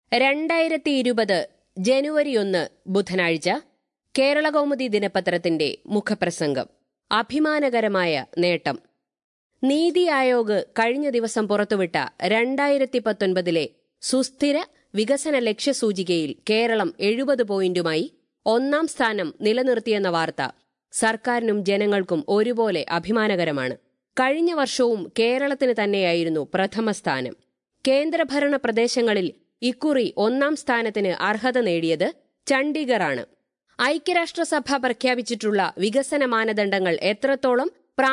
രണ്ടായിരത്തി ഇരുപത് ജനുവരി ഒന്ന് ബുധനാഴ്ച കേരളകൗമുദി ദിനപത്രത്തിന്റെ മുഖപ്രസംഗം അഭിമാനകരമായ നേട്ടം നീതി ആയോഗ് കഴിഞ്ഞ ദിവസം പുറത്തുവിട്ട രണ്ടായിരത്തി പത്തൊൻപതിലെ സുസ്ഥിര വികസന ലക്ഷ്യസൂചികയിൽ കേരളം എഴുപത് പോയിന്റുമായി ഒന്നാം സ്ഥാനം നിലനിർത്തിയെന്ന വാർത്ത സർക്കാരിനും ജനങ്ങൾക്കും ഒരുപോലെ അഭിമാനകരമാണ് കഴിഞ്ഞ വർഷവും കേരളത്തിന് തന്നെയായിരുന്നു പ്രഥമ സ്ഥാനം കേന്ദ്രഭരണ പ്രദേശങ്ങളിൽ ഇക്കുറി ഒന്നാം സ്ഥാനത്തിന് അർഹത നേടിയത് ചണ്ഡീഗറാണ് ഐക്യരാഷ്ട്രസഭ പ്രഖ്യാപിച്ചിട്ടുള്ള വികസന മാനദണ്ഡങ്ങൾ എത്രത്തോളം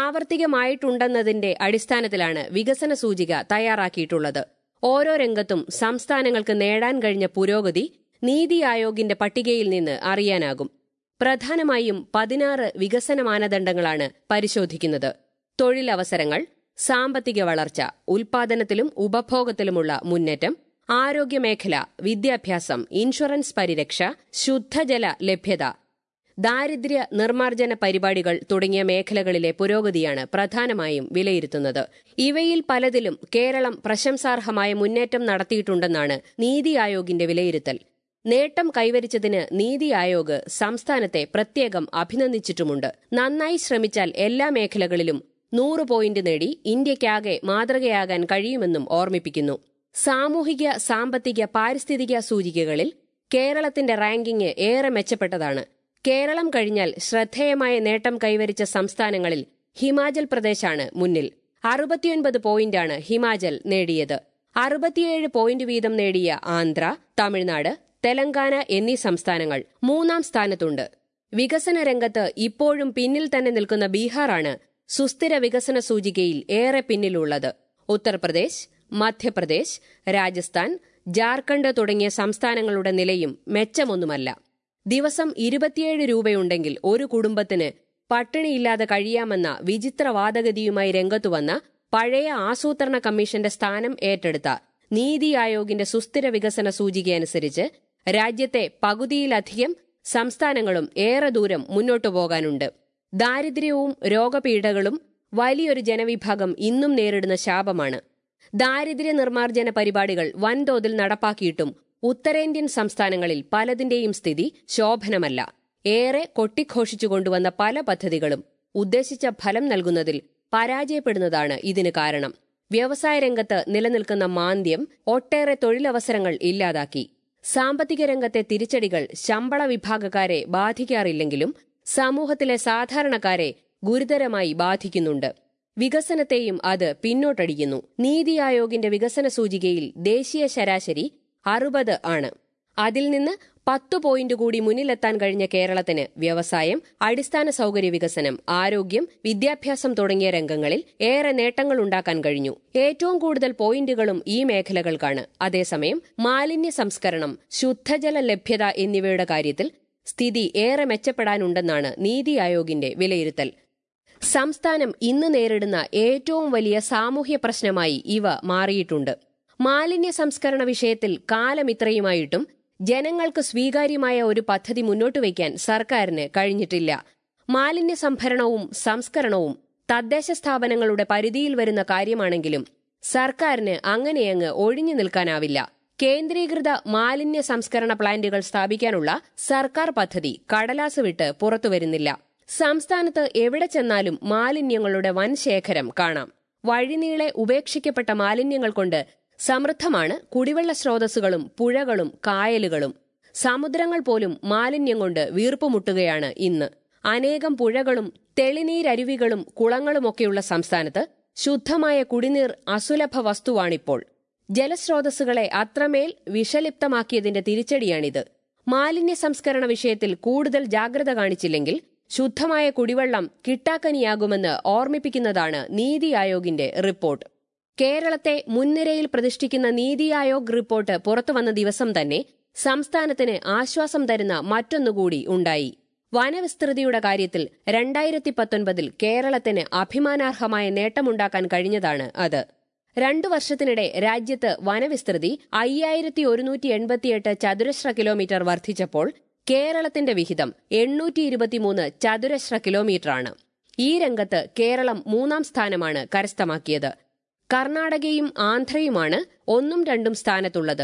പ്രാവർത്തികമായിട്ടുണ്ടെന്നതിന്റെ അടിസ്ഥാനത്തിലാണ് വികസന സൂചിക തയ്യാറാക്കിയിട്ടുള്ളത് ഓരോ രംഗത്തും സംസ്ഥാനങ്ങൾക്ക് നേടാൻ കഴിഞ്ഞ പുരോഗതി നീതി ആയോഗിന്റെ പട്ടികയിൽ നിന്ന് അറിയാനാകും പ്രധാനമായും പതിനാറ് വികസന മാനദണ്ഡങ്ങളാണ് പരിശോധിക്കുന്നത് തൊഴിലവസരങ്ങൾ സാമ്പത്തിക വളർച്ച ഉൽപാദനത്തിലും ഉപഭോഗത്തിലുമുള്ള മുന്നേറ്റം ആരോഗ്യമേഖല വിദ്യാഭ്യാസം ഇൻഷുറൻസ് പരിരക്ഷ ശുദ്ധജല ലഭ്യത ദാരിദ്ര്യ നിർമ്മാർജ്ജന പരിപാടികൾ തുടങ്ങിയ മേഖലകളിലെ പുരോഗതിയാണ് പ്രധാനമായും വിലയിരുത്തുന്നത് ഇവയിൽ പലതിലും കേരളം പ്രശംസാർഹമായ മുന്നേറ്റം നടത്തിയിട്ടുണ്ടെന്നാണ് നീതി ആയോഗിന്റെ വിലയിരുത്തൽ നേട്ടം കൈവരിച്ചതിന് നീതി ആയോഗ് സംസ്ഥാനത്തെ പ്രത്യേകം അഭിനന്ദിച്ചിട്ടുമുണ്ട് നന്നായി ശ്രമിച്ചാൽ എല്ലാ മേഖലകളിലും നൂറ് പോയിന്റ് നേടി ഇന്ത്യയ്ക്കാകെ മാതൃകയാകാൻ കഴിയുമെന്നും ഓർമ്മിപ്പിക്കുന്നു സാമൂഹിക സാമ്പത്തിക പാരിസ്ഥിതിക സൂചികകളിൽ കേരളത്തിന്റെ റാങ്കിംഗ് ഏറെ മെച്ചപ്പെട്ടതാണ് കേരളം കഴിഞ്ഞാൽ ശ്രദ്ധേയമായ നേട്ടം കൈവരിച്ച സംസ്ഥാനങ്ങളിൽ ഹിമാചൽ പ്രദേശാണ് മുന്നിൽ അറുപത്തിയൊൻപത് പോയിന്റാണ് ഹിമാചൽ നേടിയത് അറുപത്തിയേഴ് പോയിന്റ് വീതം നേടിയ ആന്ധ്ര തമിഴ്നാട് തെലങ്കാന എന്നീ സംസ്ഥാനങ്ങൾ മൂന്നാം സ്ഥാനത്തുണ്ട് വികസന രംഗത്ത് ഇപ്പോഴും പിന്നിൽ തന്നെ നിൽക്കുന്ന ബീഹാറാണ് സുസ്ഥിര വികസന സൂചികയിൽ ഏറെ പിന്നിലുള്ളത് ഉത്തർപ്രദേശ് മധ്യപ്രദേശ് രാജസ്ഥാൻ ജാർഖണ്ഡ് തുടങ്ങിയ സംസ്ഥാനങ്ങളുടെ നിലയും മെച്ചമൊന്നുമല്ല ദിവസം ഇരുപത്തിയേഴ് രൂപയുണ്ടെങ്കിൽ ഒരു കുടുംബത്തിന് പട്ടിണിയില്ലാതെ കഴിയാമെന്ന വിചിത്ര വാദഗതിയുമായി രംഗത്തുവന്ന പഴയ ആസൂത്രണ കമ്മീഷന്റെ സ്ഥാനം ഏറ്റെടുത്ത നീതി ആയോഗിന്റെ സുസ്ഥിര വികസന സൂചികയനുസരിച്ച് രാജ്യത്തെ പകുതിയിലധികം സംസ്ഥാനങ്ങളും ഏറെ ദൂരം മുന്നോട്ടു പോകാനുണ്ട് ദാരിദ്ര്യവും രോഗപീഠകളും വലിയൊരു ജനവിഭാഗം ഇന്നും നേരിടുന്ന ശാപമാണ് ദാരിദ്ര്യ നിർമ്മാർജ്ജന പരിപാടികൾ വൻതോതിൽ നടപ്പാക്കിയിട്ടും ഉത്തരേന്ത്യൻ സംസ്ഥാനങ്ങളിൽ പലതിന്റെയും സ്ഥിതി ശോഭനമല്ല ഏറെ കൊട്ടിഘോഷിച്ചു കൊണ്ടുവന്ന പല പദ്ധതികളും ഉദ്ദേശിച്ച ഫലം നൽകുന്നതിൽ പരാജയപ്പെടുന്നതാണ് ഇതിന് കാരണം വ്യവസായ രംഗത്ത് നിലനിൽക്കുന്ന മാന്ദ്യം ഒട്ടേറെ തൊഴിലവസരങ്ങൾ ഇല്ലാതാക്കി സാമ്പത്തിക രംഗത്തെ തിരിച്ചടികൾ ശമ്പള വിഭാഗക്കാരെ ബാധിക്കാറില്ലെങ്കിലും സമൂഹത്തിലെ സാധാരണക്കാരെ ഗുരുതരമായി ബാധിക്കുന്നുണ്ട് വികസനത്തെയും അത് പിന്നോട്ടടിക്കുന്നു നീതി ആയോഗിന്റെ വികസന സൂചികയിൽ ദേശീയ ശരാശരി അറുപത് ആണ് അതിൽ നിന്ന് പത്ത് പോയിന്റ് കൂടി മുന്നിലെത്താൻ കഴിഞ്ഞ കേരളത്തിന് വ്യവസായം അടിസ്ഥാന സൗകര്യ വികസനം ആരോഗ്യം വിദ്യാഭ്യാസം തുടങ്ങിയ രംഗങ്ങളിൽ ഏറെ നേട്ടങ്ങൾ ഉണ്ടാക്കാൻ കഴിഞ്ഞു ഏറ്റവും കൂടുതൽ പോയിന്റുകളും ഈ മേഖലകൾക്കാണ് അതേസമയം മാലിന്യ സംസ്കരണം ശുദ്ധജല ലഭ്യത എന്നിവയുടെ കാര്യത്തിൽ സ്ഥിതി ഏറെ മെച്ചപ്പെടാനുണ്ടെന്നാണ് നീതി ആയോഗിന്റെ വിലയിരുത്തൽ സംസ്ഥാനം ഇന്ന് നേരിടുന്ന ഏറ്റവും വലിയ സാമൂഹ്യ പ്രശ്നമായി ഇവ മാറിയിട്ടുണ്ട് മാലിന്യ സംസ്കരണ വിഷയത്തിൽ കാലം ഇത്രയുമായിട്ടും ജനങ്ങൾക്ക് സ്വീകാര്യമായ ഒരു പദ്ധതി മുന്നോട്ട് വയ്ക്കാൻ സർക്കാരിന് കഴിഞ്ഞിട്ടില്ല മാലിന്യ സംഭരണവും സംസ്കരണവും തദ്ദേശ സ്ഥാപനങ്ങളുടെ പരിധിയിൽ വരുന്ന കാര്യമാണെങ്കിലും സർക്കാരിന് അങ്ങനെയങ്ങ് ഒഴിഞ്ഞു നിൽക്കാനാവില്ല കേന്ദ്രീകൃത മാലിന്യ സംസ്കരണ പ്ലാന്റുകൾ സ്ഥാപിക്കാനുള്ള സർക്കാർ പദ്ധതി കടലാസ് വിട്ട് പുറത്തുവരുന്നില്ല സംസ്ഥാനത്ത് എവിടെ ചെന്നാലും മാലിന്യങ്ങളുടെ വൻ ശേഖരം കാണാം വഴിനീളെ ഉപേക്ഷിക്കപ്പെട്ട മാലിന്യങ്ങൾ കൊണ്ട് സമൃദ്ധമാണ് കുടിവെള്ള സ്രോതസ്സുകളും പുഴകളും കായലുകളും സമുദ്രങ്ങൾ പോലും മാലിന്യം കൊണ്ട് വീർപ്പുമുട്ടുകയാണ് ഇന്ന് അനേകം പുഴകളും തെളിനീരരുവികളും കുളങ്ങളുമൊക്കെയുള്ള സംസ്ഥാനത്ത് ശുദ്ധമായ കുടിനീർ അസുലഭ വസ്തുവാണിപ്പോൾ ജലസ്രോതസ്സുകളെ അത്രമേൽ വിഷലിപ്തമാക്കിയതിന്റെ തിരിച്ചടിയാണിത് മാലിന്യ സംസ്കരണ വിഷയത്തിൽ കൂടുതൽ ജാഗ്രത കാണിച്ചില്ലെങ്കിൽ ശുദ്ധമായ കുടിവെള്ളം കിട്ടാക്കനിയാകുമെന്ന് ഓർമ്മിപ്പിക്കുന്നതാണ് നീതി ആയോഗിന്റെ റിപ്പോർട്ട് കേരളത്തെ മുൻനിരയിൽ പ്രതിഷ്ഠിക്കുന്ന നീതി ആയോഗ് റിപ്പോർട്ട് പുറത്തുവന്ന ദിവസം തന്നെ സംസ്ഥാനത്തിന് ആശ്വാസം തരുന്ന മറ്റൊന്നുകൂടി ഉണ്ടായി വനവിസ്തൃതിയുടെ കാര്യത്തിൽ രണ്ടായിരത്തി പത്തൊൻപതിൽ കേരളത്തിന് അഭിമാനാർഹമായ നേട്ടമുണ്ടാക്കാൻ കഴിഞ്ഞതാണ് അത് രണ്ടു വർഷത്തിനിടെ രാജ്യത്ത് വനവിസ്തൃതി അയ്യായിരത്തി ഒരുന്നൂറ്റി എൺപത്തിയെട്ട് ചതുരശ്ര കിലോമീറ്റർ വർദ്ധിച്ചപ്പോൾ കേരളത്തിന്റെ വിഹിതം എണ്ണൂറ്റി ഇരുപത്തിമൂന്ന് ചതുരശ്ര കിലോമീറ്ററാണ് ഈ രംഗത്ത് കേരളം മൂന്നാം സ്ഥാനമാണ് കരസ്ഥമാക്കിയത് കർണാടകയും ആന്ധ്രയുമാണ് ഒന്നും രണ്ടും സ്ഥാനത്തുള്ളത്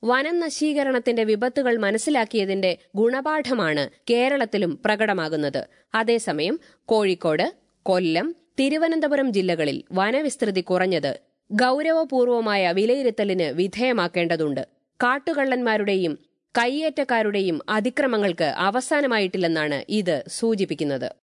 വനം നശീകരണത്തിന്റെ വിപത്തുകൾ മനസ്സിലാക്കിയതിന്റെ ഗുണപാഠമാണ് കേരളത്തിലും പ്രകടമാകുന്നത് അതേസമയം കോഴിക്കോട് കൊല്ലം തിരുവനന്തപുരം ജില്ലകളിൽ വനവിസ്തൃതി കുറഞ്ഞത് ഗൌരവപൂർവമായ വിലയിരുത്തലിന് വിധേയമാക്കേണ്ടതുണ്ട് കാട്ടുകള്ളന്മാരുടെയും കയ്യേറ്റക്കാരുടെയും അതിക്രമങ്ങൾക്ക് അവസാനമായിട്ടില്ലെന്നാണ് ഇത് സൂചിപ്പിക്കുന്നത്